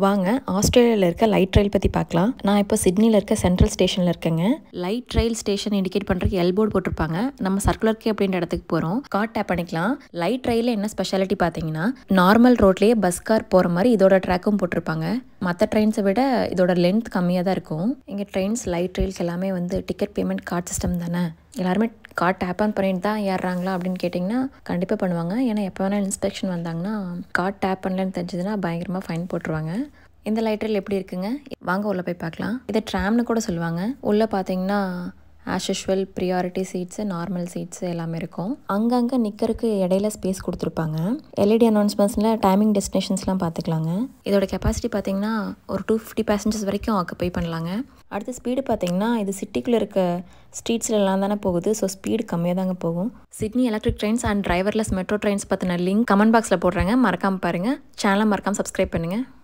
வாங்க ஆஸ்திரேலியாவில் இருக்க லைட் ரயில் பற்றி பார்க்கலாம் நான் இப்போ சிட்னியில் இருக்க சென்ட்ரல் ஸ்டேஷனில் இருக்கேங்க லைட் ரயில் ஸ்டேஷன் இண்டிகேட் பண்ணுறதுக்கு எல் போர்டு போட்டிருப்பாங்க நம்ம சர்க்குலர் கே அப்படின்ற இடத்துக்கு போகிறோம் கார் டேப் பண்ணிக்கலாம் லைட் ரயிலில் என்ன ஸ்பெஷாலிட்டி பார்த்தீங்கன்னா நார்மல் ரோட்லேயே பஸ் கார் போகிற மாதிரி இதோட ட்ராக்கும் போட்டிருப்பாங்க மற்ற ட்ரெயின்ஸை விட இதோட லென்த் கம்மியாக தான் இருக்கும் இங்கே ட்ரெயின்ஸ் லைட் ரயில்ஸ் எல்லாமே வந்து டிக்கெட் பேமெண்ட் கார்டு சிஸ்டம் தானே எல்லாருமே கார்டு டேப் ஆன் பண்ணிட்டு தான் ஏறுறாங்களா அப்படின்னு கேட்டிங்கன்னா கண்டிப்பாக பண்ணுவாங்க ஏன்னா எப்போ வேணால் இன்ஸ்பெக்ஷன் வந்தாங்கன்னா கார்டு டேப் பண்ணலன்னு தெரிஞ்சதுன்னா பயங்கரமாக ஃபைன் போட்டுருவாங்க இந்த லைட் ரயில் எப்படி இருக்குங்க வாங்க உள்ளே போய் பார்க்கலாம் இதை ட்ராம்னு கூட சொல்லுவாங்க உள்ளே பார்த்தீங்கன்னா as usual priority seats normal seats எல்லாமே இருக்கும் அங்கங்கே நிற்கிறதுக்கு இடையில ஸ்பேஸ் கொடுத்துருப்பாங்க எல்இடி அனௌன்ஸ்மெண்ட்ஸில் டைமிங் டெஸ்டினேஷன்ஸ்லாம் பார்த்துக்கலாங்க இதோட கெப்பாசிட்டி பார்த்தீங்கன்னா ஒரு டூ ஃபிஃப்டி பேசஞ்சர்ஸ் வரைக்கும் ஆக்குப்பை பண்ணலாங்க அடுத்து ஸ்பீடு பார்த்தீங்கன்னா இது சிட்டிக்குள்ளே இருக்க ஸ்ட்ரீட்ஸ்லாம் தானே போகுது ஸோ ஸ்பீடு கம்மியாக தாங்க போகும் Sydney electric trains and driverless metro trains பற்றின லிங்க் கமெண்ட் பாக்ஸில் போடுறாங்க மறக்காமல் பாருங்கள் சேனலை மறக்காமல் சப்ஸ்கிரைப் பண்ணுங்கள்